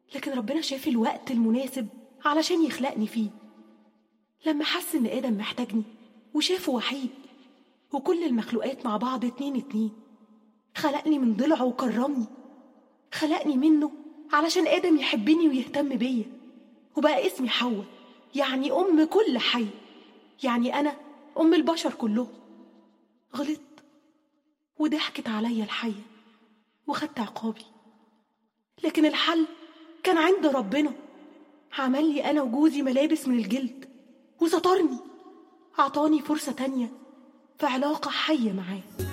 لكن ربنا شاف الوقت المناسب علشان يخلقني فيه لما حس إن آدم محتاجني وشافه وحيد وكل المخلوقات مع بعض اتنين اتنين خلقني من ضلعه وكرمني خلقني منه علشان آدم يحبني ويهتم بيا وبقى اسمي حواء يعني أم كل حي يعني أنا أم البشر كلهم غلطت وضحكت عليا الحية وخدت عقابي لكن الحل كان عند ربنا عمل لي أنا وجوزي ملابس من الجلد وسترني أعطاني فرصة تانية في علاقة حية معاه